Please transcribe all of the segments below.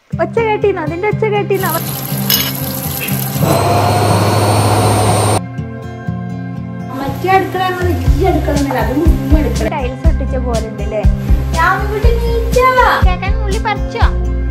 ഒച്ച കേട്ടീന്നോ അതിന്റെ ഒച്ച കേട്ടീന്നോ മറ്റേ അടുക്കള ഞങ്ങൾ ഈ അടുക്കള എന്നല്ല അത് മുമ്പ് അടുക്കള ടൈൽസ് ഒട്ടിച്ച പോലെ ഉണ്ട് അല്ലേ ഞാൻ ഇവിടെ നീച്ചാ കേക്കാൻ ഉള്ളി പറിച്ചോ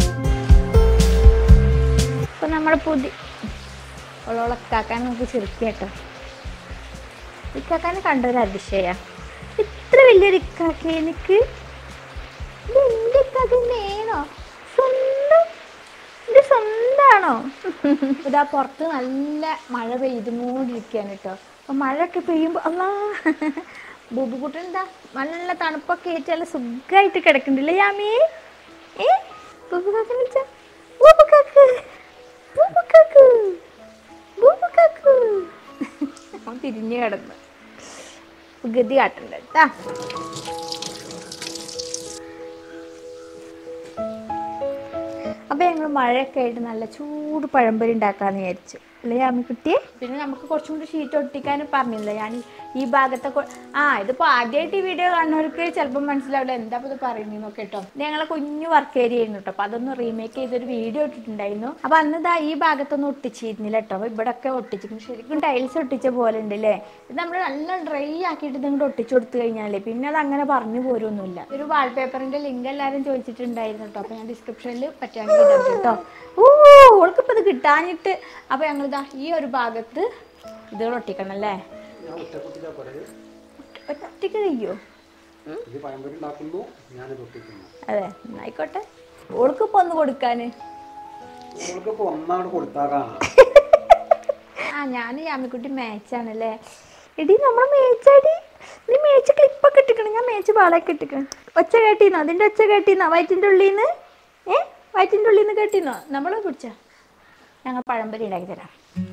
ഇപ്പൊ നമ്മുടെ പുതിയ ഉള്ളോളക്കാക്കാൻ നമുക്ക് ചിരിക്കുക കേട്ടോ ഇക്കാക്കാനെ കണ്ടൊരു അതിശയ ഇത്ര വലിയൊരു ഇക്കാക്ക എനിക്ക് ഇത് എന്റെ ഇക്കാക്ക തന്നെയാണോ സ്വന്തം ഇത് സ്വന്താണോ ഇതാ പുറത്ത് നല്ല മഴ പെയ്തുകൊണ്ടിരിക്കുകയാണ് കേട്ടോ അപ്പൊ മഴയൊക്കെ പെയ്യുമ്പോ അല്ലാ ബൂബുക്കുട്ടൻ എന്താ നല്ല തണുപ്പൊക്കെ ആയിട്ട് നല്ല സുഖമായിട്ട് കിടക്കണ്ടില്ലേ യാമി ഏ ബൂബുക്കാക്ക് വിളിച്ച ബൂബുക്കാക്ക് ബൂബുക്കാക്ക് ബൂബുക്കാക്ക് അവൻ തിരിഞ്ഞു കിടന്നു ഗതി കാട്ടണ്ട കേട്ടാ അപ്പൊ ഞങ്ങൾ മഴയൊക്കെ ആയിട്ട് നല്ല ചൂട് പഴംപൊരി ഉണ്ടാക്കാന്ന് വിചാരിച്ചു അല്ലേ അമ്മിക്കുട്ടിയെ പിന്നെ നമുക്ക് കുറച്ചും കൂടി ഷീറ്റ് ഒട്ടിക്കാൻ പറഞ്ഞില്ല ഞാൻ ഈ ഭാഗത്തെ കൊ- ആ ഇതിപ്പോ ആദ്യമായിട്ട് ഈ വീഡിയോ കാണുന്നവർക്ക് ചിലപ്പോൾ മനസ്സിലാവില്ല എന്താ ഇത് പറയുന്നതെന്നൊക്കെ കേട്ടോ ഇത് ഞങ്ങളെ കുഞ്ഞു വർക്ക് ഏരിയ ആയിരുന്നു കേട്ടോ അപ്പൊ അതൊന്ന് റീമേക്ക് ചെയ്തൊരു വീഡിയോ ഇട്ടിട്ടുണ്ടായിരുന്നു അപ്പൊ അന്ന് ഇതാ ഈ ഭാഗത്തൊന്നും ഒട്ടിച്ചിരുന്നില്ല കേട്ടോ അപ്പൊ ഇവിടെ ഒക്കെ ഒട്ടിച്ചിരിക്കും ശരിക്കും ടൈൽസ് ഒട്ടിച്ച പോലെ ഉണ്ട് അല്ലേ ഇത് നമ്മൾ നല്ല ഡ്രൈ ആക്കിയിട്ട് ഇങ്ങോട്ട് ഒട്ടിച്ചു കൊടുത്തു കഴിഞ്ഞാലേ പിന്നെ അത് അങ്ങനെ പറഞ്ഞു പോരൊന്നുമില്ല ഒരു വാൾപേപ്പറിന്റെ ലിങ്ക് എല്ലാവരും ചോദിച്ചിട്ടുണ്ടായിരുന്നു കേട്ടോ അപ്പൊ ഞാൻ ഡിസ്ക്രിപ്ഷനിൽ പറ്റുകയാണെങ്കിൽ ഇടാം കേട്ടോ ഓ ഓൾക്കിപ്പോൾ ഇത് കിട്ടാഞ്ഞിട്ട് അപ്പൊ ഞങ്ങളിതാ ഈ ഒരു ഭാഗത്ത് ഇതുകൾ ഒട്ടിക്കണം അല്ലേ ഞാൻ ഒറ്റക്കുട്ടിക്കാ പറയുന്നത് ഒറ്റയ്ക്ക് കഴിയോ ഇത് പഴംപൊരി ഉണ്ടാക്കുന്നു ഞാനിത് ഒട്ടിക്കുന്നു അതെ എന്നായിക്കോട്ടെ ഓൾക്കിപ്പോൾ ഒന്ന് കൊടുക്കാന് നമ്മൾക്കിപ്പോ ഒന്നാണ് കൊടുത്താൽ കാണാം ആ ഞാൻ യാമിക്കുട്ടി മാച്ചാണല്ലേ എടി നമ്മളെ മേച്ചാടി നീ മേച്ച് ക്ലിപ്പൊക്കെ ഇട്ടിക്കണം ഞാൻ മേച്ച് പാളൊക്കെ ഇട്ടിക്കണം ഒച്ച കേട്ടീന്നോ അതിന്റെ ഒച്ച കേട്ടീന്നോ വയറ്റിന്റെ ഉള്ളിൽ നിന്ന് ഏ വയറ്റിന്റെ ഉള്ളിൽ നിന്ന് കേട്ടീന്നോ നമ്മൾ കുടിച്ച ഞങ്ങൾ പഴംപൊരി ഉണ്ടാക്കി തരാം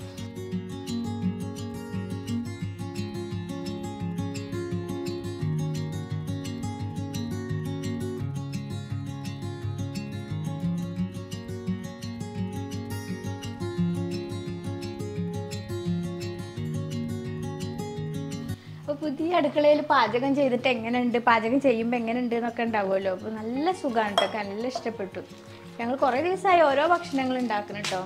അപ്പോൾ പുതിയ അടുക്കളയിൽ പാചകം ചെയ്തിട്ട് എങ്ങനെയുണ്ട് പാചകം ചെയ്യുമ്പോൾ എങ്ങനെയുണ്ട് എന്നൊക്കെ ഉണ്ടാവുമല്ലോ അപ്പോൾ നല്ല സുഖമാണ് കേട്ടോ നല്ല ഇഷ്ടപ്പെട്ടു ഞങ്ങൾ കുറേ ദിവസമായി ഓരോ ഭക്ഷണങ്ങൾ ഉണ്ടാക്കണം കേട്ടോ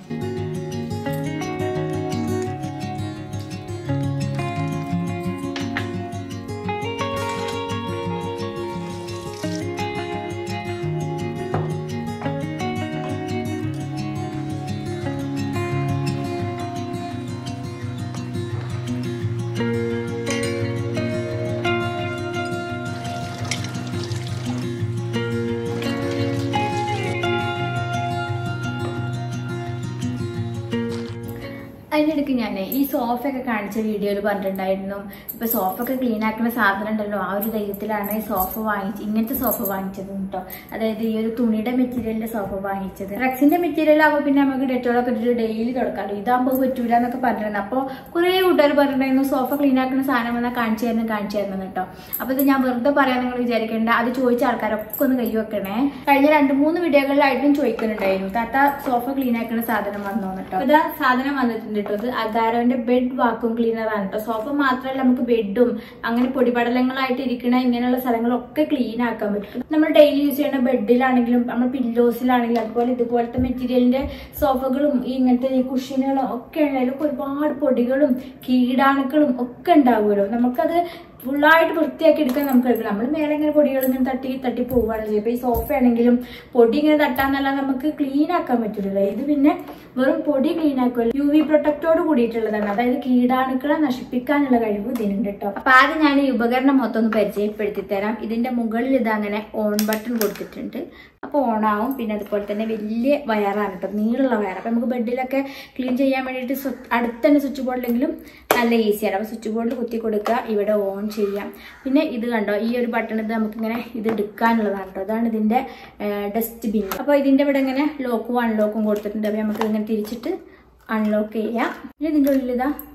അതിനിടയ്ക്ക് ഞാൻ ഈ സോഫ ഒക്കെ കാണിച്ച വീഡിയോയിൽ പറഞ്ഞിട്ടുണ്ടായിരുന്നു ഇപ്പൊ സോഫ ഒക്കെ ക്ലീൻ ആക്കുന്ന സാധനം ഉണ്ടല്ലോ ആ ഒരു ധൈര്യത്തിലാണ് ഈ സോഫ വാങ്ങിച്ച് ഇങ്ങനത്തെ സോഫ വാങ്ങിച്ചത് കേട്ടോ അതായത് ഈ ഒരു തുണിയുടെ മെറ്റീരിയലിന്റെ സോഫ വാങ്ങിച്ചത് റെക്സിന്റെ മെറ്റീരിയൽ ആകുമ്പോൾ പിന്നെ നമുക്ക് ഡെറ്റോളൊക്കെ ഇട്ടിട്ട് ഡെയിലി തുടക്കാമല്ലോ ഇതാകുമ്പോൾ പറ്റൂല എന്നൊക്കെ പറഞ്ഞിരുന്നു അപ്പോൾ കുറേ കൂട്ടുകാർ പറഞ്ഞിട്ടുണ്ടായിരുന്നു സോഫ ക്ലീൻ ആക്കുന്ന സാധനം വന്നാൽ കാണിച്ചു തരുന്നു കാണിച്ചു തരുന്നു കേട്ടോ അപ്പൊ ഇത് ഞാൻ വെറുതെ പറയാൻ നിങ്ങൾ വിചാരിക്കേണ്ട അത് ചോദിച്ച ആൾക്കാരൊക്കെ ഒന്ന് കൈ വെക്കണേ കഴിഞ്ഞ രണ്ട് മൂന്ന് വീഡിയോകളിലായിട്ടും ചോദിക്കുന്നുണ്ടായിരുന്നു താത്ത സോഫ ക്ലീൻ ആക്കുന്ന സാധനം വന്നോ കേട്ടോ ഇതാ സാധനം വന്നിട്ടുണ്ട് കേട്ടോ ഇത് അഗാരോന്റെ ബെഡ് വാക്വം ക്ലീനർ ആണ് കേട്ടോ സോഫ മാത്രമല്ല നമുക്ക് ബെഡും അങ്ങനെ പൊടിപടലങ്ങളായിട്ട് ഇരിക്കണ ഇങ്ങനെയുള്ള സ്ഥലങ്ങളൊക്കെ ക്ലീൻ ആക്കാൻ പറ്റും നമ്മൾ ഡെയിലി യൂസ് ചെയ്യുന്ന ബെഡിലാണെങ്കിലും നമ്മൾ പില്ലോസിലാണെങ്കിലും അതുപോലെ ഇതുപോലത്തെ മെറ്റീരിയലിന്റെ സോഫകളും ഈ ഇങ്ങനത്തെ ഈ കുഷ്യനുകളും ഒക്കെ ഉള്ളതിലൊക്കെ ഒരുപാട് പൊടികളും കീടാണുക്കളും ഒക്കെ ഉണ്ടാവുമല്ലോ നമുക്കത് ഫുള്ളായിട്ട് വൃത്തിയാക്കി എടുക്കാൻ നമുക്ക് എടുക്കണം നമ്മൾ മേലെ ഇങ്ങനെ പൊടികൾ ഇങ്ങനെ തട്ടി തട്ടി പോവുകയാണ് ചെയ്യുക ഇപ്പൊ ഈ സോഫ ആണെങ്കിലും പൊടി ഇങ്ങനെ തട്ടാന്നല്ലാതെ നമുക്ക് ക്ലീൻ ആക്കാൻ പറ്റില്ലല്ലോ ഇത് പിന്നെ വെറും പൊടി ക്ലീൻ ആക്കുമല്ലോ യു വി പ്രൊട്ടക്റ്റോട് കൂടിയിട്ടുള്ളതാണ് അതായത് കീടാണുക്കളെ നശിപ്പിക്കാനുള്ള കഴിവ് ഇതിനുണ്ട് കേട്ടോ അപ്പൊ ആദ്യം ഞാൻ ഈ ഉപകരണം മൊത്തം ഒന്ന് പരിചയപ്പെടുത്തി തരാം ഇതിന്റെ മുകളിൽ ഇത് അങ്ങനെ ഓൺ ബട്ടൺ കൊടുത്തിട്ടുണ്ട് അപ്പോൾ ഓണാവും പിന്നെ അതുപോലെ തന്നെ വലിയ വയറാണ് കേട്ടോ നീളുള്ള വയർ അപ്പോൾ നമുക്ക് ബെഡിലൊക്കെ ക്ലീൻ ചെയ്യാൻ വേണ്ടിയിട്ട് സ്വ- അടുത്ത് തന്നെ സ്വിച്ച് ബോർഡിലെങ്കിലും നല്ല ഈസിയാണ് അപ്പോൾ സ്വിച്ച് ബോർഡിൽ കുത്തി കൊടുക്കുക ഇവിടെ ഓൺ ചെയ്യാം പിന്നെ ഇത് കണ്ടോ ഈ ഒരു ബട്ടൺ ഇത് നമുക്കിങ്ങനെ ഇത് എടുക്കാനുള്ളതാണ് കേട്ടോ അതാണ് ഇതിൻ്റെ ഡസ്റ്റ് ബിൻ അപ്പോൾ ഇതിൻ്റെ ഇവിടെ ഇങ്ങനെ ലോക്കും അൺലോക്കും കൊടുത്തിട്ടുണ്ട് അപ്പോൾ നമുക്ക് ഇങ്ങനെ തിരിച്ചിട്ട് അൺലോക്ക് ചെയ്യാം പിന്നെ ഇതിൻ്റെ ഉള്ളിൽ ഇതാ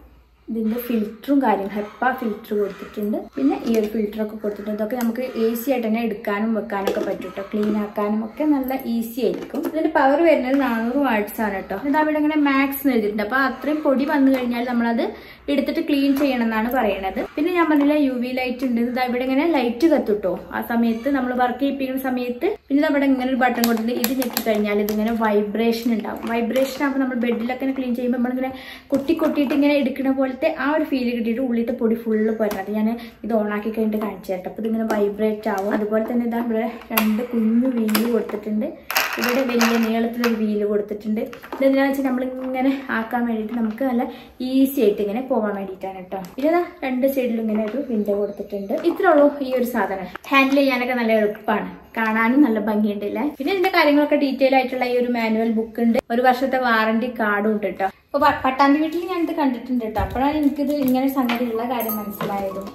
ഇതിന്റെ ഫിൽറ്ററും കാര്യം ഹെപ്പ ഫിൽറ്റർ കൊടുത്തിട്ടുണ്ട് പിന്നെ ഈ ഒരു ഫിൽറ്ററൊക്കെ കൊടുത്തിട്ടുണ്ട് ഇതൊക്കെ നമുക്ക് ഈസി ആയിട്ട് തന്നെ എടുക്കാനും വെക്കാനും ഒക്കെ പറ്റും കേട്ടോ ക്ലീൻ ആക്കാനും ഒക്കെ നല്ല ഈസി ആയിരിക്കും ഇതിന്റെ പവർ വരുന്നത് നാനൂറ് വാട്ട്സ് ആണ് കേട്ടോ ഇത് അവിടെ ഇങ്ങനെ മാക്സ് എഴുതിയിട്ടുണ്ട് അപ്പൊ അത്രയും പൊടി വന്നു കഴിഞ്ഞാൽ നമ്മളത് എടുത്തിട്ട് ക്ലീൻ ചെയ്യണം എന്നാണ് പറയണത് പിന്നെ ഞാൻ പറഞ്ഞില്ല യു വി ലൈറ്റ് ഉണ്ട് ഇത് ഇവിടെ ഇങ്ങനെ ലൈറ്റ് കത്തുട്ടോ ആ സമയത്ത് നമ്മൾ വർക്ക് ചെയ്യിപ്പിക്കുന്ന സമയത്ത് പിന്നെ ഇത് അവിടെ ഇങ്ങനെ ഒരു ബട്ടൺ കൊടുത്തിട്ട് ഇത് ഞെക്കി കഴിഞ്ഞാൽ ഇതിങ്ങനെ വൈബ്രേഷൻ ഉണ്ടാവും വൈബ്രേഷൻ ആകുമ്പോൾ നമ്മൾ ബെഡിലൊക്കെ ക്ലീൻ ചെയ്യുമ്പോൾ നമ്മളിങ്ങനെ കൊട്ടി കൊട്ടിയിട്ട് ഇങ്ങനെ എടുക്കുന്ന പോലത്തെ ആ ഒരു ഫീൽ കിട്ടിയിട്ട് ഉള്ളിലത്തെ പൊടി ഫുള്ള് പോരുന്നത് ഞാൻ ഇത് ഓണാക്കി കഴിഞ്ഞിട്ട് കാണിച്ചു തരട്ടെ അപ്പോൾ ഇതിങ്ങനെ വൈബ്രേറ്റ് ആവും അതുപോലെ തന്നെ ഇതാ ഇവിടെ രണ്ട് കുഞ്ഞു വീല് കൊടുത്തിട്ടുണ്ട് ഇവിടെ വലിയ നീളത്തിലൊരു വീല് കൊടുത്തിട്ടുണ്ട് ഇതെന്തിനാന്ന് വെച്ചാൽ നമ്മളിങ്ങനെ ആക്കാൻ വേണ്ടിയിട്ട് നമുക്ക് നല്ല ഈസി ആയിട്ട് ഇങ്ങനെ പോകാൻ വേണ്ടിയിട്ടാണ് കേട്ടോ പിന്നെ ഇതാ രണ്ട് സൈഡിലും ഇങ്ങനെ ഒരു വിൻഡോ കൊടുത്തിട്ടുണ്ട് ഇത്രേ ഉള്ളൂ ഈ ഒരു സാധനം ഹാൻഡിൽ ചെയ്യാനൊക്കെ നല്ല എളുപ്പമാണ് കാണാനും നല്ല ഭംഗിയുണ്ടല്ലേ പിന്നെ ഇതിന്റെ കാര്യങ്ങളൊക്കെ ഡീറ്റെയിൽ ആയിട്ടുള്ള ഈ ഒരു മാനുവൽ ബുക്ക് ഉണ്ട് ഒരു വർഷത്തെ വാറണ്ടി കാർഡും ഉണ്ട് കേട്ടോ അപ്പൊ പ- പട്ടാമ്പി വീട്ടിൽ ഞാൻ ഇത് കണ്ടിട്ടുണ്ട് കേട്ടോ അപ്പോഴാണ് എനിക്കിത് ഇങ്ങനെ സംഗതി ഉള്ള കാര്യം മനസ്സിലായത്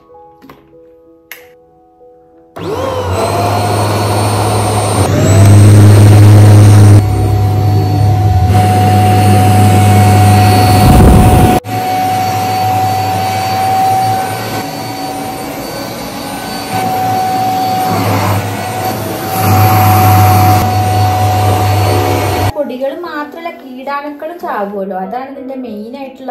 പൊടികൾ മാത്രമല്ല കീടാണുക്കളും ചാവുമല്ലോ അതാണ് ഇതിന്റെ മെയിൻ ആയിട്ടുള്ള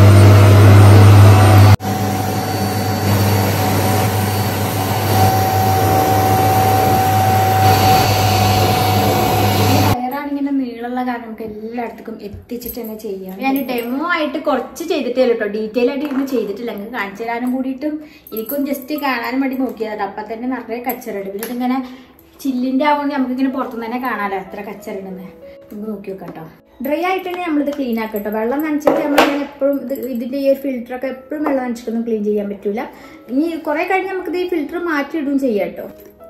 വയറാണിങ്ങനെ നീളമുള്ള കാരണം നമുക്ക് എല്ലായിടത്തേക്കും എത്തിച്ചിട്ട് തന്നെ ചെയ്യാം ഞാൻ ഡെമോ ആയിട്ട് കുറച്ച് ചെയ്തിട്ടേ കേട്ടോ ഡീറ്റെയിൽ ആയിട്ട് ഇരുന്ന് ചെയ്തിട്ടില്ല നിങ്ങൾക്ക് കാണിച്ചു തരാനും കൂടിയിട്ടും എനിക്കും ജസ്റ്റ് കാണാനും വേണ്ടി നോക്കിയതാണ് അപ്പൊ തന്നെ നിറയെ കച്ചറുണ്ട് പിന്നെ ഇതിങ്ങനെ ചില്ലിന്റെ ആവുകൊണ്ട് നമുക്ക് ഇങ്ങനെ പുറത്തുനിന്ന് തന്നെ കാണാലോ എത്ര കച്ചറുണ്ടെന്ന് നമുക്ക് നോക്കി നോക്കാം കേട്ടോ ഡ്രൈ ആയിട്ട് തന്നെ നമ്മളിത് ക്ലീൻ ആക്കാം കേട്ടോ വെള്ളം നനച്ചിട്ട് നമ്മളിങ്ങനെ എപ്പോഴും ഇത് ഇതിന്റെ ഈ ഒരു ഫിൽറ്ററൊക്കെ എപ്പോഴും വെള്ളം നനച്ചിട്ടൊന്നും ക്ലീൻ ചെയ്യാൻ പറ്റൂല ഇനി കുറെ കഴിഞ്ഞ് നമുക്കിത് ഈ ഫിൽറ്റർ മാറ്റിയിടുകയും ചെയ്യാം കേട്ടോ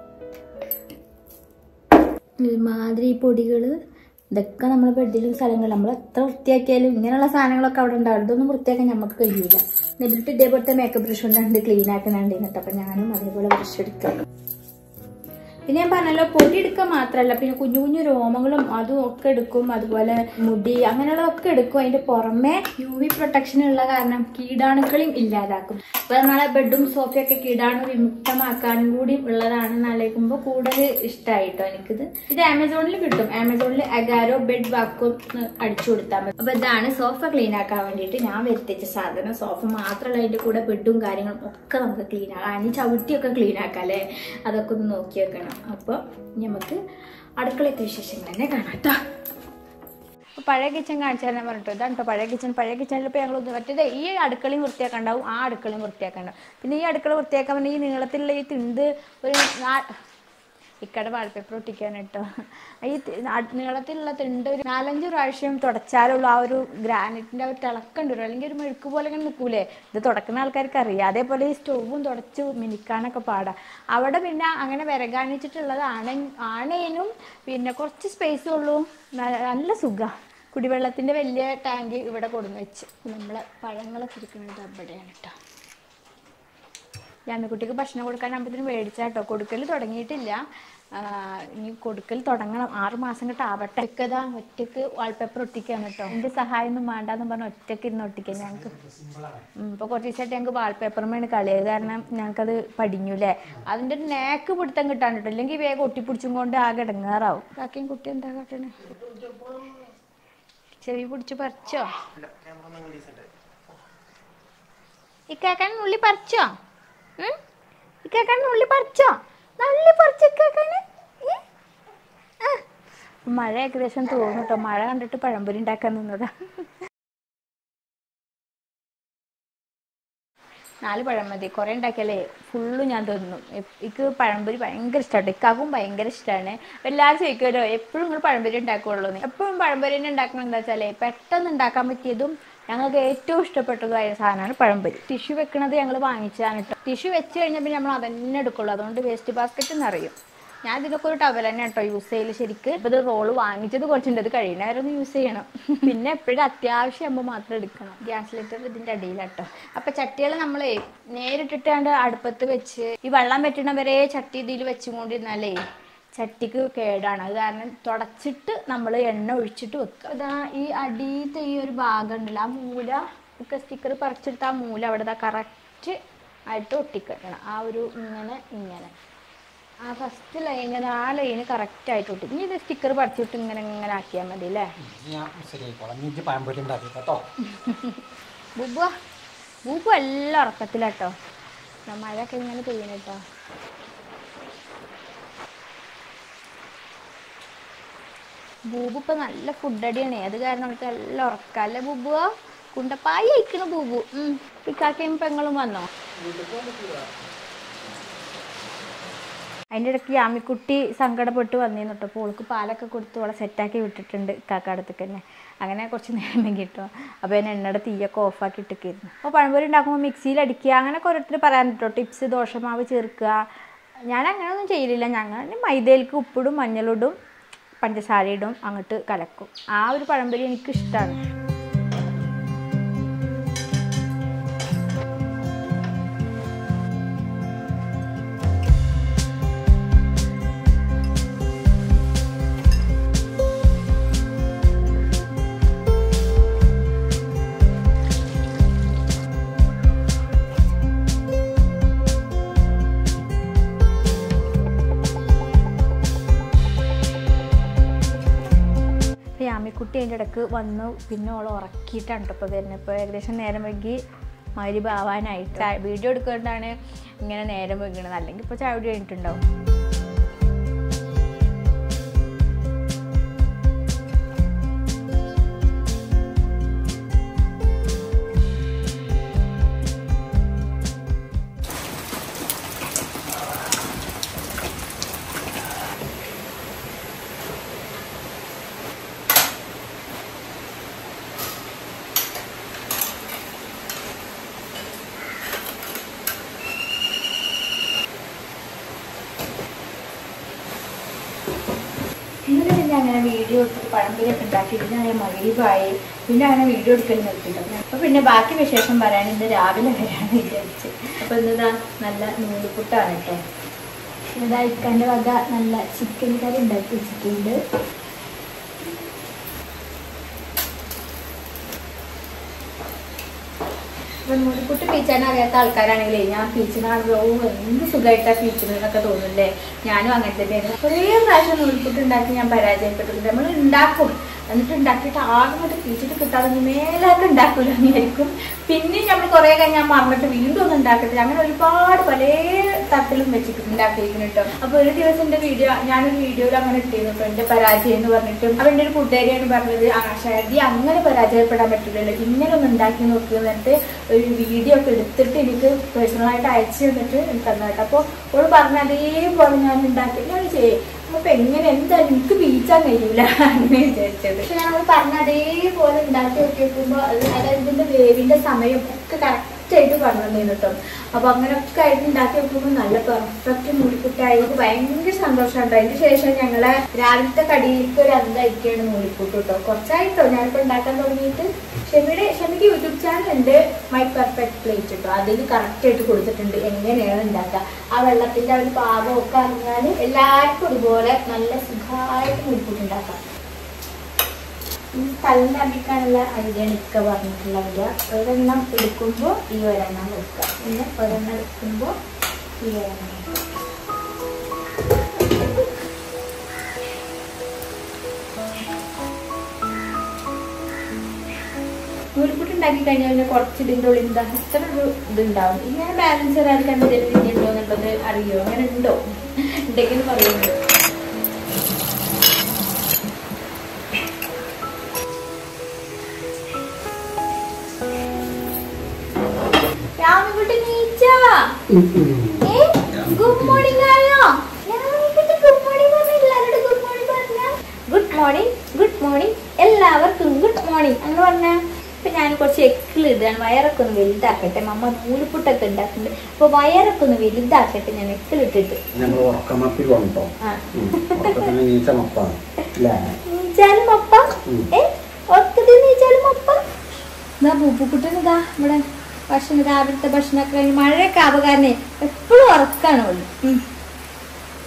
ഒരുമാതിരി ഈ പൊടികൾ ഇതൊക്കെ നമ്മൾ ബെഡിലും സ്ഥലങ്ങളിൽ നമ്മൾ എത്ര വൃത്തിയാക്കിയാലും ഇങ്ങനെയുള്ള സാധനങ്ങളൊക്കെ അവിടെ ഉണ്ടാവും ഇതൊന്നും വൃത്തിയാക്കാൻ നമുക്ക് കഴിയൂല എന്നിട്ട് ഇതേപോലത്തെ മേക്കപ്പ് ബ്രഷ് കൊണ്ടാണ് ഇത് ക്ലീൻ ആക്കുന്നുണ്ട് എന്നിട്ട് അപ്പം ഞാനും അതേപോലെ ബ്രഷ് എടുക്കാം പിന്നെ ഞാൻ പറഞ്ഞല്ലോ പൊടി എടുക്കുക മാത്രമല്ല പിന്നെ കുഞ്ഞു കുഞ്ഞു രോമങ്ങളും അതും ഒക്കെ എടുക്കും അതുപോലെ മുടി അങ്ങനെയുള്ളതൊക്കെ എടുക്കും അതിന്റെ പുറമെ യു വി പ്രൊട്ടക്ഷൻ ഉള്ള കാരണം കീടാണുക്കളെയും ഇല്ലാതാക്കും അപ്പൊ നമ്മളെ ബെഡും സോഫയൊക്കെ കീടാണു വിമുക്തമാക്കാനും കൂടി ഉള്ളതാണെന്ന് ആലോചിക്കുമ്പോൾ കൂടുതൽ ഇഷ്ടമായിട്ടോ എനിക്കിത് ഇത് ആമസോണിൽ കിട്ടും ആമസോണിൽ അഗാരോ ബെഡ് വാക്കും അടിച്ചു കൊടുത്താൽ മതി അപ്പൊ ഇതാണ് സോഫ ക്ലീൻ ആക്കാൻ വേണ്ടിയിട്ട് ഞാൻ വരുത്തിച്ച സാധനം സോഫ മാത്രമല്ല അതിന്റെ കൂടെ ബെഡും കാര്യങ്ങളും ഒക്കെ നമുക്ക് ക്ലീൻ ആക്കാം അതിന് ചവിട്ടിയൊക്കെ ക്ലീൻ ആക്കാം അല്ലേ അതൊക്കെ ഒന്ന് നോക്കി വെക്കണം അപ്പോൾ നമുക്ക് അടുക്കളത്തെ വിശേഷങ്ങൾ തന്നെ കാണാം കേട്ടോ അപ്പോൾ പഴയ കിച്ചൺ കാണിച്ചു തരാൻ പറഞ്ഞിട്ടോ ഇതാണ് കേട്ടോ പഴയ കിച്ചൺ പഴയ കിച്ചണിൽ ഇപ്പോൾ ഞങ്ങൾ മറ്റേത് ഈ അടുക്കളയും വൃത്തിയാക്കണ്ടാവും ആ അടുക്കളയും വൃത്തിയാക്കണ്ടാവും പിന്നെ ഈ അടുക്കള വൃത്തിയാക്കാൻ വേണ്ടി ഈ നീളത്തിലുള്ള ഈ തിണ്ട് ഒരു നാ- ഇക്കടെ വാൾപേപ്പർ ഒട്ടിക്കാൻ കേട്ടോ ഈ തി- ആ- നീളത്തിലുള്ള തിണ്ട് ഒരു നാലഞ്ച് പ്രാവശ്യം തുടച്ചാലുള്ള ആ ഒരു ഗ്രാനൈറ്റിന്റെ ആ ഒരു തിളക്കണ്ട് വരും അല്ലെങ്കിൽ ഒരു മെഴുക്ക് പോലെ ഇങ്ങനെ നിൽക്കൂലേ ഇത് തുടക്കുന്ന ആൾക്കാർക്ക് അറിയാം അതേപോലെ ഈ സ്റ്റൗവും തുടച്ച് മിനിക്കാനൊക്കെ പാടാം അവിടെ പിന്നെ അങ്ങനെ വിറകാണിച്ചിട്ടുള്ളത് ആണ ആണേനും പിന്നെ കുറച്ച് സ്പേസ് ഉള്ളൂ ന- നല്ല സുഖ കുടിവെള്ളത്തിന്റെ വലിയ ടാങ്ക് ഇവിടെ കൊടുന്ന് വെച്ച് നമ്മളെ പഴങ്ങളൊക്കെ ഇരിക്കുന്നത് അവിടെയാണ് കേട്ടോ ജാമ്യക്കുട്ടിക്ക് ഭക്ഷണം കൊടുക്കാനാകുമ്പോഴത്തേനും മേടിച്ചാട്ടോ കൊടുക്കൽ തുടങ്ങിയിട്ടില്ല ആ, ഇനി കൊടുക്കൽ തുടങ്ങണം ആറ് മാസം കിட்ட ആവട്ടെ ഒറ്റക്കതാ ഒറ്റക്ക് വാൾപേപ്പർ ഒട്ടിക്കാണ് കേട്ടോ എന്റെ സഹായം ഒന്നും വേണ്ടാന്ന് പറഞ്ഞ് ഒറ്റക്ക് ഇരുന്ന് ഒട്ടിക്കാൻ ഞങ്ങൾക്ക് ഇപ്പൊ കുറച്ച് ദിവസമായിട്ട് ഞങ്ങൾക്ക് വാൾപേപ്പറുമാണ് കളിയത് കാരണം ഞങ്ങൾക്കത് പടിഞ്ഞൂലേ അതിന്റെ ഒരു നേക്ക് പിടുത്തം കിട്ടാൻ കേട്ടോ ഇല്ലെങ്കിൽ വേഗം ഒട്ടിപ്പിടിച്ചും കൊണ്ട് ആകെ ഇടങ്ങാറാവും കാക്കയും കുട്ടി എന്താ കാട്ടണേ ചെവി പിടിച്ച് പറിച്ചോ ഇക്കാക്കാൻ ഉള്ളി പറിച്ചോ ഉം? ഇക്കാക്കാൻ ഉള്ളി പറിച്ചോ ഉള്ളി പറിച്ചോ ഇക്കാക്കാന് ഏ? ആ. മഴ ഏകദേശം തോന്നും കേട്ടോ മഴ കണ്ടിട്ട് പഴംപൊരി ഉണ്ടാക്കാൻ നിന്നതാ നാല് പഴം മതി കുറെ ഉണ്ടാക്കിയാലേ ഫുള്ള് ഞാൻ തിന്നു എനിക്ക് പഴംപൊരി ഭയങ്കര ഇഷ്ടമാണ് ഇക്കാക്കും ഭയങ്കര ഇഷ്ടമാണ് എല്ലാവരും ചോദിക്കുമല്ലോ എപ്പോഴും നിങ്ങൾ പഴംപൊരി ഉണ്ടാക്കുള്ളൂ എപ്പോഴും പഴംപൊരി തന്നെ ഉണ്ടാക്കണം എന്താ വെച്ചാലേ പെട്ടെന്ന് ഉണ്ടാക്കാൻ പറ്റിയതും ഞങ്ങൾക്ക് ഏറ്റവും ഇഷ്ടപ്പെട്ടതുമായ സാധനമാണ് പഴംപൊരി ടിഷ്യൂ വെക്കണത് ഞങ്ങൾ വാങ്ങിച്ചതാണ് കേട്ടോ ടിഷ്യൂ വെച്ച് കഴിഞ്ഞാൽ പിന്നെ നമ്മൾ അതന്നെ എടുക്കുള്ളൂ അതുകൊണ്ട് വേസ്റ്റ് ബാസ്ക്കറ്റ് എന്നറിയും ഞാൻ ഇതിനൊക്കെ ഒരു ടവൽ തന്നെ കേട്ടോ യൂസ് ചെയ്യല് ശരിക്ക് ഇപ്പൊ ഇത് റോള് വാങ്ങിച്ചത് കുറച്ചുണ്ട് ഇത് കഴിയുന്നവരൊന്ന് യൂസ് ചെയ്യണം പിന്നെ എപ്പോഴും അത്യാവശ്യമാകുമ്പോൾ മാത്രം എടുക്കണം ഗ്യാസ് ലിറ്റർ ഇതിന്റെ അടിയിലാട്ടോ അപ്പൊ ചട്ടികൾ നമ്മളെ നേരിട്ടിട്ടാണ്ട് അടുപ്പത്ത് വെച്ച് ഈ വെള്ളം വെട്ടണവരെ ചട്ടി ഇതിൽ വെച്ചുകൊണ്ടിരുന്നാലേ ചട്ടിക്ക് കേടാണ് അത് കാരണം തുടച്ചിട്ട് നമ്മൾ എണ്ണ ഒഴിച്ചിട്ട് വെക്കുക അതാ ഈ അടിയത്തെ ഈ ഒരു ഭാഗം ഉണ്ടല്ലോ ആ മൂല ഒക്കെ സ്റ്റിക്കർ പറിച്ചെടുത്ത് ആ മൂല അവിടെ കറക്റ്റ് ആയിട്ട് ഒട്ടിക്കണം ആ ഒരു ഇങ്ങനെ ഇങ്ങനെ ആ ഫസ്റ്റ് ലൈൻ ആ ലൈന് കറക്റ്റായിട്ട് ഒട്ടി ഇനി ഇത് സ്റ്റിക്കർ പറിച്ചിട്ട് ഇങ്ങനെ ഇങ്ങനെ ആക്കിയാൽ മതി അല്ലേ ഞാൻ ശരിയായിക്കോളാം നീ ഇജ്ജ് പഴംപൊരി ഉണ്ടാക്കി കേട്ടോ ബുബു ബുബു എല്ലാം ഉറക്കത്തിലാട്ടോ ദാ മഴയൊക്കെ ഇങ്ങനെ പെയ്യണ കേട്ടോ ബൂബു ഇപ്പൊ നല്ല ഫുഡ് അടിയാണേ അത് കാരണം അവൾക്ക് എല്ലാം ഉറക്കാം അല്ലേ ബുബുവോ കുണ്ടപ്പായി അയക്കണ ബൂബു ഉം ഇക്കാക്കയും പെങ്ങളും വന്നോ അതിൻ്റെ ഇടയ്ക്ക് യാമിക്കുട്ടി സങ്കടപ്പെട്ട് വന്നിരുന്നു കേട്ടോ അപ്പോൾ ഓൾക്ക് പാലൊക്കെ കൊടുത്ത് അവളെ സെറ്റാക്കി വിട്ടിട്ടുണ്ട് കാക്കാടത്തേക്ക് തന്നെ അങ്ങനെ കുറച്ച് നേരം കിട്ടും അപ്പോൾ ഞാൻ എണ്ണയുടെ തീയൊക്കെ ഓഫാക്കി ഇട്ടിരിക്കുന്നു അപ്പോൾ പഴംപൊരി ഉണ്ടാക്കുമ്പോൾ മിക്സിയിൽ അടിക്കുക അങ്ങനെയൊക്കെ ഓരോരുത്തർ പറയാൻ കേട്ടോ ടിപ്സ് ദോശമാവ് ചേർക്കുക ഞാൻ അങ്ങനെയൊന്നും ചെയ്യലില്ല ഞങ്ങൾ മൈദയിലേക്ക് ഉപ്പിടും മഞ്ഞളിടും പഞ്ചസാര ഇടും അങ്ങോട്ട് കലക്കും ആ ഒരു പഴംപൊരി എനിക്ക് ഇഷ്ടമാണ് അപ്പോൾ യാമിക്കുട്ടി അതിൻ്റെ ഇടയ്ക്ക് വന്നു പിന്നെ ഓൾ ഉറക്കിയിട്ടാണ് കേട്ടോ ഇപ്പോൾ വരുന്നത് ഇപ്പോൾ ഏകദേശം നേരം വൈകി മരുഭ ആവാനായിട്ട് ചായ- വീഡിയോ എടുക്കുന്നതുകൊണ്ടാണ് ഇങ്ങനെ നേരം വൈകണത് അല്ലെങ്കിൽ ഇപ്പോൾ ചായ കുടി കഴിഞ്ഞിട്ടുണ്ടാവും ഇന്നലെ പിന്നെ അങ്ങനെ വീഡിയോ എടുത്ത് പഴംപൊരിയൊക്കെ ഉണ്ടാക്കി പിന്നെ അങ്ങനെ മകരീവായി പിന്നെ അങ്ങനെ വീഡിയോ എടുക്കൽ നിർത്തിയിട്ടുണ്ട് അപ്പോൾ പിന്നെ ബാക്കി വിശേഷം പറയാൻ ഇന്ന് രാവിലെ വരാമെന്ന് വിചാരിച്ച് അപ്പോൾ ഇന്നതാ നല്ല നൂലുപുട്ടാണ് കേട്ടോ ഇതാ ഇക്കാൻ്റെ വക നല്ല ചിക്കൻ കറി ഉണ്ടാക്കി വെച്ചിട്ടുണ്ട് അപ്പോൾ നൂലുപുട്ട് പീച്ചാൻ അറിയാത്ത ആൾക്കാരാണെങ്കിലേ ഞാൻ പീച്ചിനാണല്ലോ എന്ത് സുഖമായിട്ടാണ് പീച്ചിനെന്നൊക്കെ തോന്നുന്നില്ലേ ഞാനും അങ്ങനെ തന്നെയായിരുന്നു കുറേ പ്രാവശ്യം നൂൽപുട്ട് ഉണ്ടാക്കി ഞാൻ പരാജയപ്പെട്ടിട്ടുണ്ട് നമ്മൾ ഉണ്ടാക്കും എന്നിട്ട് ഉണ്ടാക്കിയിട്ട് ആകെ കൊണ്ട് പീച്ചിട്ട് കിട്ടാതെ ഇനി മേലായിട്ട് ഉണ്ടാക്കൂല എന്നായിരിക്കും പിന്നെ നമ്മൾ കുറേ കഴിഞ്ഞ് ഞാൻ മറന്നിട്ട് വീണ്ടും ഒന്നും ഉണ്ടാക്കത്തില്ല അങ്ങനെ ഒരുപാട് പല തരത്തിലും വെച്ചിട്ട് ഉണ്ടാക്കിയിരിക്കുന്നു കേട്ടോ അപ്പോൾ ഒരു ദിവസം എൻ്റെ വീഡിയോ ഞാനൊരു വീഡിയോയിൽ അങ്ങനെ ഇട്ടിരുന്നു കേട്ടോ എൻ്റെ പരാജയം എന്ന് പറഞ്ഞിട്ട് അപ്പോൾ എൻ്റെ ഒരു കൂട്ടുകാരിയാണ് പറഞ്ഞത് ആ ഷാദി അങ്ങനെ പരാജയപ്പെടാൻ പറ്റില്ലല്ലോ ഇങ്ങനെ ഒന്ന് ഉണ്ടാക്കി നോക്കി എന്നിട്ട് ഒരു വീഡിയോ ഒക്കെ എടുത്തിട്ട് എനിക്ക് പേഴ്സണലായിട്ട് അയച്ചു തന്നിട്ട് എനിക്ക് തന്നു കേട്ടോ അപ്പോൾ ഓള് പറഞ്ഞ അതേപോലെ ഞാൻ ഉണ്ടാക്കി ഞാൻ ചെയ്യേ അപ്പൊ എങ്ങനെ എന്തായാലും എനിക്ക് വീഴ്ചാൻ കഴിയൂല അങ്ങനെ വിചാരിച്ചത് പക്ഷെ ഞാൻ അവള് പറഞ്ഞ അതേപോലെ ഉണ്ടാക്കി നോക്കി നോക്കുമ്പോ അത് അതായത് ഇതിന്റെ വേവിന്റെ സമയം ഒക്കെ കറക്റ്റ് ആയിട്ട് പറഞ്ഞു തന്നിരുന്നു കേട്ടോ അപ്പൊ അങ്ങനെ ഒക്കെ ആയിട്ട് ഉണ്ടാക്കി നോക്കുമ്പോൾ നല്ല പെർഫെക്റ്റ് നൂലിപ്പുട്ടായി എനിക്ക് ഭയങ്കര സന്തോഷമുണ്ട് അതിന് ശേഷം ഞങ്ങളെ രാവിലത്തെ കടിയിലേക്ക് ഒരു അന്തായിരിക്കാണ് നൂലിപ്പുട്ട് കേട്ടോ കുറച്ചായിട്ടോ ഞാനിപ്പോ ഉണ്ടാക്കാൻ തുടങ്ങിയിട്ട് ഷെമിയുടെ ഷെമിക്ക് യൂട്യൂബ് ചാനൽ ഉണ്ട് മൈ പെർഫെക്റ്റ് പ്ലേറ്റ് കേട്ടോ അതിൽ കറക്റ്റ് ആയിട്ട് കൊടുത്തിട്ടുണ്ട് എങ്ങനെയാണ് ഉണ്ടാക്കുക ആ വെള്ളത്തിന്റെ ആ ഒരു പാകമൊക്കെ അറിഞ്ഞാൽ എല്ലാവർക്കും ഇതുപോലെ നല്ല സുഖമായിട്ട് നൂൽപ്പുട്ട് ഉണ്ടാക്കാം കല്ലറിക്കാനുള്ള ഐഡിയാണ് ഇക്ക പറഞ്ഞിട്ടുള്ളത് ഒരെണ്ണം എടുക്കുമ്പോൾ ഈ ഒരെണ്ണം വെക്കുക പിന്നെ ഒരെണ്ണം എടുക്കുമ്പോൾ ഈ ഒരെണ്ണം വെക്കുക. നൂൽപ്പുട്ട് ഉണ്ടാക്കി കഴിഞ്ഞാൽ പിന്നെ കുറച്ച് ഇതിൻ്റെ ഉള്ളിൽ എന്താ ഇത്ര ഒരു ഇതുണ്ടാവും ഇങ്ങനെ ബാലൻസ് ചെയ്യാൻ കണ്ടതിൽ ഉണ്ടോ എന്നുള്ളത് അറിയോ അങ്ങനെ ഉണ്ടോ ഉണ്ടെങ്കിൽ പറയുന്നത് രാമൻകുട്ടി നീച്ച ഏ ഗുഡ് മോർണിംഗ് ആയോ രാമൻകുട്ടി ഗുഡ് മോർണിംഗ് പറഞ്ഞു എല്ലാവരോടും ഗുഡ് മോർണിംഗ് പറഞ്ഞ ഗുഡ് മോർണിംഗ് ഗുഡ് മോർണിംഗ് എല്ലാവർക്കും ഗുഡ് മോർണിംഗ് എന്ന് പറഞ്ഞ ഇപ്പൊ ഞാൻ കുറച്ച് എക്കിൾ ഇടുകയാണ് വയറൊക്കെ ഒന്ന് വലുതാക്കട്ടെ മമ്മ നൂലുപുട്ടൊക്കെ ഉണ്ടാക്കുന്നുണ്ട് അപ്പൊ വയറൊക്കെ ഒന്ന് വലുതാക്കട്ടെ ഞാൻ എക്കിളിട്ടിട്ട് ഞങ്ങൾ ഉറക്കമപ്പി കൊണ്ടോ ആ ഉറക്കത്തിന് നീച്ച മപ്പാണ് അല്ലേ നീച്ചാലും അപ്പ ഉം. ഏ ഒത്തത്തിൽ നീച്ചാലും അപ്പ എന്നാ പൂപ്പുക്കുട്ടൻ ഇതാ ഇവിടെ ഭക്ഷണം രാവിലത്തെ ഭക്ഷണമൊക്കെ കഴിഞ്ഞ് മഴയൊക്കെ ആവുകാരനെ എപ്പോഴും ഉറക്കാണ് ഓള് ഉം.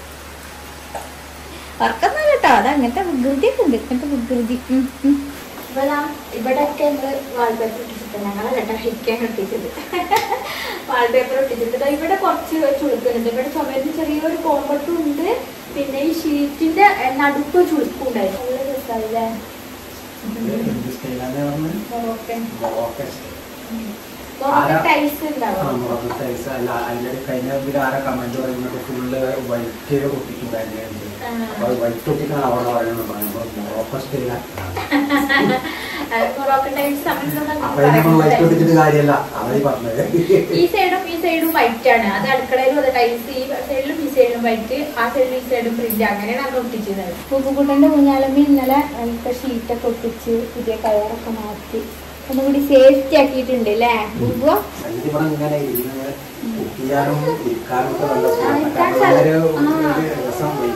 ഉറക്കം കേട്ടോ അത് അങ്ങനത്തെ വികൃതിയൊക്കെ ഉണ്ട് ഇങ്ങനത്തെ വികൃതി ഉം, ഉം. ഇവിടെ ഇവിടെയൊക്കെ നമ്മള് വാൾപേപ്പർ ഒട്ടിച്ചിട്ട് ഞങ്ങളെ കേട്ടോ ഹിക്കാൻ ഒട്ടിച്ചത് വാൾപേപ്പർ ഒട്ടിച്ചിട്ട് ദാ ഇവിടെ കുറച്ച് ചുളുക്കുന്നുണ്ട് ഇവിടെ ചുമരിന് ചെറിയൊരു കോമ്പട്ടും ഉണ്ട് പിന്നെ ഈ ഷീറ്റിന്റെ നടുക്ക് ചുളുക്കും ഉണ്ടായിരുന്നു നല്ല രസമല്ലേ എന്ത് സ്റ്റൈലാന്ന് പറഞ്ഞത്? Moroccan Moroccan style. Moroccan tiles ആ, ഉണ്ടാവും മൊറോക്കൻ സ്റ്റൈൽസ് അല്ല, അതിന്റെ കഴിഞ്ഞ ഇതിൽ ആരാ കമന്റ് പറയുന്നത് ഫുള്ള് വൈറ്റ് ഒട്ടിക്കുണ്ടായിരുന്നു ആ. അപ്പൊ വൈറ്റ് ഒട്ടിക്കാൻ അവിടെ പറയുന്നത് മൊറോക്കൻ സ്റ്റൈലാണ് മൊറോക്കൻ ടൈൽസ് അപ്പൊ നമ്മൾ വൈറ്റ് ഒട്ടിച്ചിട്ട് കാര്യമല്ല അവര് പറഞ്ഞത് ഈ സൈഡും ഈ സൈഡും വൈറ്റ് ആണ് അത് അടുക്കളയിലും അത് ടൈൽസ് ഈ സൈഡിലും ഈ സൈഡിലും വൈറ്റ് ആ സൈഡിലും ഈ സൈഡും പ്രിന്റ് അങ്ങനെയാണ് അത് ഒട്ടിച്ചത് പൂക്കുകൂട്ടന്റെ ഊഞ്ഞാലമ്മ ഇന്നലെ ഇപ്പൊ ഷീറ്റൊക്കെ ഒട്ടിച്ച് പുതിയ കളറൊക്കെ മാറ്റി ഒന്നുകൂടി സേഫ്റ്റി ആക്കിയിട്ടുണ്ട് അല്ലേ പൂവോ സംഗീത ഇവിടെ ഇങ്ങനെ ഇരുന്ന് കുക്ക് ചെയ്യാനും ഇരിക്കാനും ഒക്കെ നല്ല ആ, സുഖം. ഇരിക്കാൻ അപ്പൊ ഒരു സ്ഥലം. ആ. ഒരു രസം പോയി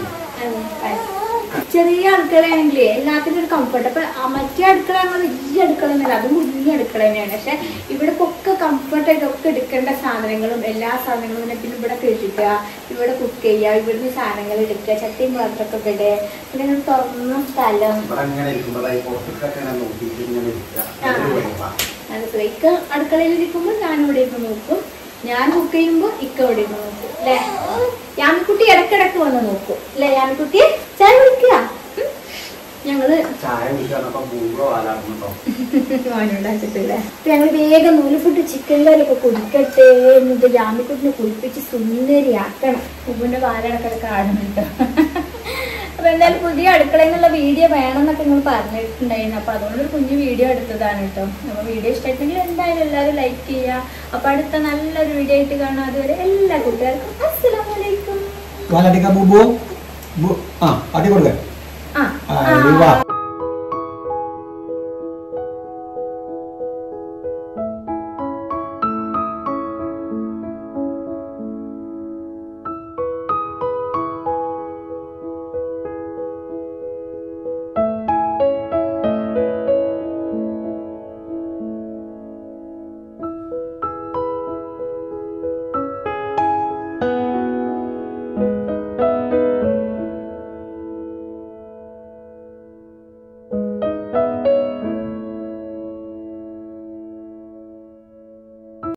ചെറിയ അടുക്കളയാണെങ്കിലേ എല്ലാത്തിനും ഒരു കംഫർട്ട് അപ്പൊ ആ മറ്റേ അടുക്കള നമ്മൾ ഈ അടുക്കള എന്നല്ല അതും കുഞ്ഞു അടുക്കള തന്നെയാണ് പക്ഷെ ഇവിടെ ഒക്കെ കംഫർട്ടായിട്ട് ഒക്കെ എടുക്കേണ്ട സാധനങ്ങളും എല്ലാ സാധനങ്ങളും പിന്നെ പിന്നെ ഇവിടെ കെട്ടിക്കുക ഇവിടെ കുക്ക് ചെയ്യുക ഇവിടുന്ന് സാധനങ്ങൾ എടുക്കുക ചട്ടിയും പാത്രമൊക്കെ ഇവിടെ പിന്നെ ഒരു തുറന്ന സ്ഥലം ഇവിടെ ഇങ്ങനെ ഇരിക്കുമ്പോഴായി പുറത്തേക്കൊക്കെ ഇങ്ങനെ നോക്കിയിട്ട് ഇങ്ങനെ ഇരിക്കുക ആ. അതൊരു വൈബാ. അത് ഇക്ക അടുക്കളയിൽ ഇരിക്കുമ്പോൾ ഞാൻ ഇവിടെ ഇരുന്ന് നോക്കും ഞാൻ കുക്ക് ചെയ്യുമ്പോൾ ഇക്ക ഇവിടെ ഇരുന്ന് നോക്കും അല്ലേ യാമിക്കുട്ടി ഇടക്കിടക്ക് വന്ന് നോക്കും അല്ലേ യാമിക്കുട്ടി ചായ കുടിക്കുക ഉം. ഞങ്ങള് ചായ കുടിക്കാന്നപ്പോ മൂന്നോ ആലാകുന്നുണ്ടോ മോനുണ്ടാക്കിട്ടില്ലേ അപ്പൊ ഞങ്ങള് വേഗം നൂലുപുട്ട് ചിക്കൻ കറിയൊക്കെ കുടിക്കട്ടെ എന്നിട്ട് ജാമിക്കുട്ടിനെ കുളിപ്പിച്ച് സുന്ദരിയാക്കണം ഉപ്പിന്റെ പാലടക്കൊക്കെ ആടുന്നുണ്ട് അപ്പൊ എന്തായാലും പുതിയ അടുക്കളയിൽ നിന്നുള്ള വീഡിയോ വേണമെന്നൊക്കെ നിങ്ങൾ പറഞ്ഞിട്ടുണ്ടായിരുന്നു അപ്പൊ അതുകൊണ്ട് ഒരു കുഞ്ഞു വീഡിയോ എടുത്തതാണ് കേട്ടോ അപ്പൊ വീഡിയോ ഇഷ്ടമായിട്ടെങ്കിൽ എന്തായാലും എല്ലാവരും ലൈക്ക് ചെയ്യുക അപ്പൊ അടുത്ത നല്ലൊരു വീഡിയോ ആയിട്ട് കാണാം അതുവരെ എല്ലാ കൂട്ടുകാർക്കും അസ്സലാമലൈക്കും വാലടിക്ക ബുബു ബു- ആ അടി കൊടുക്ക ആ ആ, ഇത് വാ.